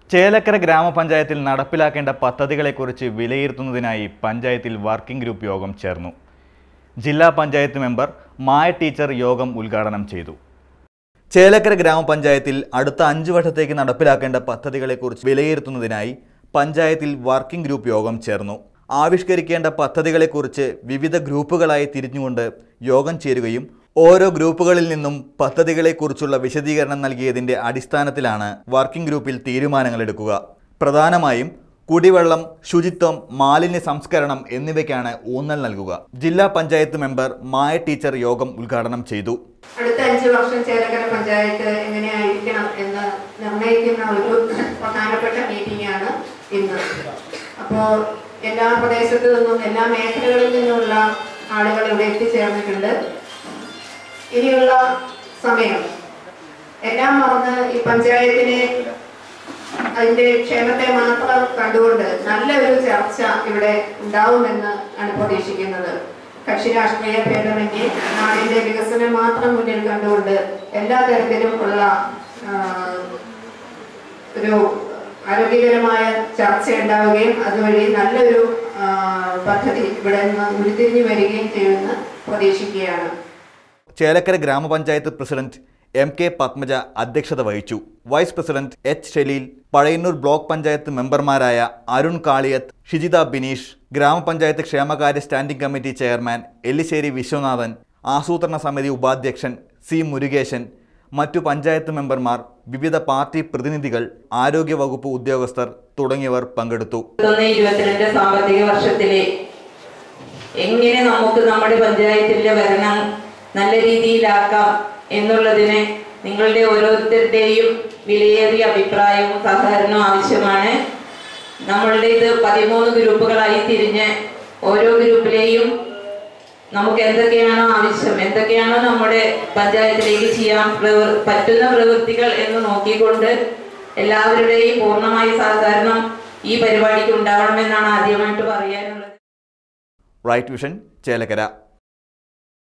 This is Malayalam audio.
ചേലക്കര ഗ്രാമപഞ്ചായത്തിൽ നടപ്പിലാക്കേണ്ട പദ്ധതികളെക്കുറിച്ച് വിലയിരുത്തുന്നതിനായി പഞ്ചായത്തിൽ വർക്കിംഗ് ഗ്രൂപ്പ് യോഗം ചേർന്നു ജില്ലാ പഞ്ചായത്ത് മെമ്പർ മായ ടീച്ചർ യോഗം ഉദ്ഘാടനം ചെയ്തു ചേലക്കര ഗ്രാമപഞ്ചായത്തിൽ അടുത്ത അഞ്ചു വർഷത്തേക്ക് നടപ്പിലാക്കേണ്ട പദ്ധതികളെക്കുറിച്ച് വിലയിരുത്തുന്നതിനായി പഞ്ചായത്തിൽ വർക്കിംഗ് ഗ്രൂപ്പ് യോഗം ചേർന്നു ആവിഷ്കരിക്കേണ്ട പദ്ധതികളെക്കുറിച്ച് വിവിധ ഗ്രൂപ്പുകളായി തിരിഞ്ഞുകൊണ്ട് യോഗം ചേരുകയും ഓരോ ഗ്രൂപ്പുകളിൽ നിന്നും പദ്ധതികളെക്കുറിച്ചുള്ള വിശദീകരണം നൽകിയതിന്റെ അടിസ്ഥാനത്തിലാണ് വർക്കിംഗ് ഗ്രൂപ്പിൽ തീരുമാനങ്ങൾ എടുക്കുക പ്രധാനമായും കുടിവെള്ളം ശുചിത്വം മാലിന്യ സംസ്കരണം എന്നിവയ്ക്കാണ് ഊന്നൽ നൽകുക ജില്ലാ പഞ്ചായത്ത് മെമ്പർ മായ ടീച്ചർ യോഗം ഉദ്ഘാടനം ചെയ്തു അടുത്ത അഞ്ച് വർഷം ചേലക്കര പഞ്ചായത്ത് എങ്ങനെയായിരിക്കണം എന്ന് നിർണ്ണയിക്കുന്ന ഒരു പ്രധാനപ്പെട്ട മീറ്റിംഗ് ആണ് ഇന്ന് അപ്പോൾ എല്ലാ പ്രദേശത്തു നിന്നും എല്ലാ മേഖലകളിൽ നിന്നുള്ള ആളുകൾ ഇവിടെ എത്തിച്ചേർന്നിട്ടുണ്ട് ഇനിയുള്ള സമയം എല്ലാം മറന്ന് ഈ പഞ്ചായത്തിനെ അതിന്റെ ക്ഷേമത്തെ മാത്രം കണ്ടുകൊണ്ട് നല്ലൊരു ചർച്ച ഇവിടെ ഉണ്ടാവുമെന്ന് ആണ് പ്രതീക്ഷിക്കുന്നത് കക്ഷി രാഷ്ട്രീയ ഭേദമന്യേ നാടിന്റെ വികസനം മാത്രം മുന്നിൽ കണ്ടുകൊണ്ട് എല്ലാ തരത്തിലും ഉള്ള ആ, ഒരു ആരോഗ്യകരമായ ചർച്ച ഉണ്ടാവുകയും അതുവഴി നല്ലൊരു ആ, പദ്ധതി ഇവിടെ നിന്ന് ഉരുത്തിരിഞ്ഞു വരികയും ചെയ്യുമെന്ന് പ്രതീക്ഷിക്കുകയാണ് ചേലക്കര ഗ്രാമപഞ്ചായത്ത് പ്രസിഡന്റ് എം കെ പത്മജ അധ്യക്ഷത വഹിച്ചു vice president H Shaleel Pazhayannur block panchayat മെമ്പർമാരായ അരുൺ കാളിയത്ത് ഷിജിത ബിനീഷ് ഗ്രാമപഞ്ചായത്ത് ക്ഷേമകാര്യ standing committee chairman Ellissery Viswanathan ആസൂത്രണ സമിതി ഉപാധ്യക്ഷൻ സി മുരുകേശൻ മറ്റു പഞ്ചായത്ത് മെമ്പർമാർ വിവിധ പാർട്ടി പ്രതിനിധികൾ ആരോഗ്യവകുപ്പ് ഉദ്യോഗസ്ഥർ തുടങ്ങിയവർ പങ്കെടുത്തു ഇരുപത്തൊന്ന് ഇരുപത്തിരണ്ട് സാമ്പത്തിക വർഷത്തിലെ എങ്ങനെ നമുക്ക് നമ്മുടെ പഞ്ചായത്തിലെ ഭരണം നല്ല രീതിയിലാക്കാം എന്നുള്ളതിന് നിങ്ങളുടെ ഓരോരുത്തരുടെയും വിലയേറിയ അഭിപ്രായവും സഹകരണവും ആവശ്യമാണ് നമ്മളുടെ ഇത് പതിമൂന്ന് ഗ്രൂപ്പുകളായി തിരിഞ്ഞ് ഓരോ ഗ്രൂപ്പിലെയും നമുക്ക് എന്തൊക്കെയാണോ ആവശ്യം എന്തൊക്കെയാണോ നമ്മുടെ പഞ്ചായത്തിലേക്ക് ചെയ്യാൻ പ്രവർ- പറ്റുന്ന പ്രവൃത്തികൾ എന്ന് നോക്കിക്കൊണ്ട് എല്ലാവരുടെയും പൂർണ്ണമായ സഹകരണം ഈ പരിപാടിക്ക് ഉണ്ടാവണമെന്നാണ് ആദ്യമായിട്ട് പറയാനുള്ളത് റൈറ്റ് വിഷൻ ചേലക്കര